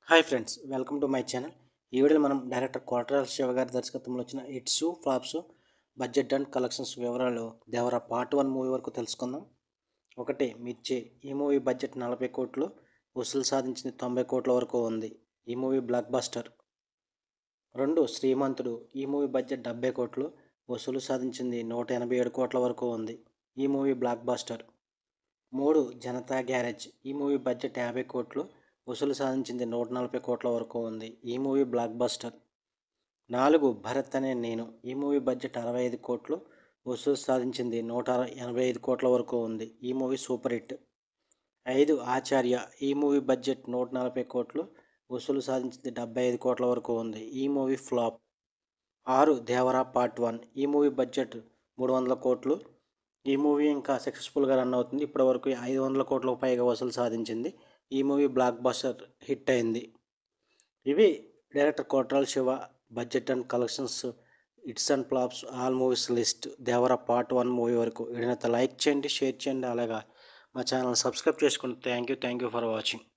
hi friends welcome to my channel ఈ వీడియోలో మనం డైరెక్టర్ కోటరాల శివ గారి దర్శకత్వంలో వచ్చిన hits flops budget and collections వివరాలు దేవర పార్ట్ వన్ మూవీ వరకు తెలుసుకుందాం ఒకటి మిర్చి ఈ మూవీ బడ్జెట్ నలభై కోట్లు వసూలు సాధించింది తొంభై కోట్ల వరకు ఉంది ఈ మూవీ బ్లాక్ బస్టర్ రెండు శ్రీమంతుడు ఈ మూవీ బడ్జెట్ డెబ్బై కోట్లు వసూలు సాధించింది నూట ఎనభై ఏడు కోట్ల వరకు ఉంది ఈ మూవీ బ్లాక్ బస్టర్ మూడు జనతా గ్యారేజ్ ఈ మూవీ బడ్జెట్ యాభై కోట్లు వసూలు సాధించింది నూట నలభై కోట్ల వరకు ఉంది ఈ మూవీ బ్లాక్ బస్టర్ నాలుగు భరత్ అనే నేను ఈ మూవీ బడ్జెట్ అరవై ఐదు కోట్లు వసూలు సాధించింది నూట ఎనభై ఐదు కోట్ల వరకు ఉంది ఈ మూవీ సూపర్ హిట్ ఐదు ఆచార్య ఈ మూవీ బడ్జెట్ నూట నలభై కోట్లు వసూలు సాధించింది డెబ్బై ఐదు కోట్ల వరకు ఉంది ఈ మూవీ ఫ్లాప్ ఆరు దేవరా పార్ట్ వన్ ఈ మూవీ బడ్జెట్ మూడు వందల కోట్లు ఈ మూవీ ఇంకా సక్సెస్ఫుల్గా రన్ అవుతుంది ఇప్పటివరకు ఐదు వందల కోట్లకు పైగా వసూలు సాధించింది ఈ మూవీ బ్లాక్ బస్టర్ హిట్ అయింది ఇవి director Koratala Siva budget and collections hits and flops all movies list Devara part one movie వరకు వీడినంత లైక్ చేయండి షేర్ చేయండి అలాగా మా ఛానల్ సబ్స్క్రైబ్ చేసుకోండి thank you thank you for watching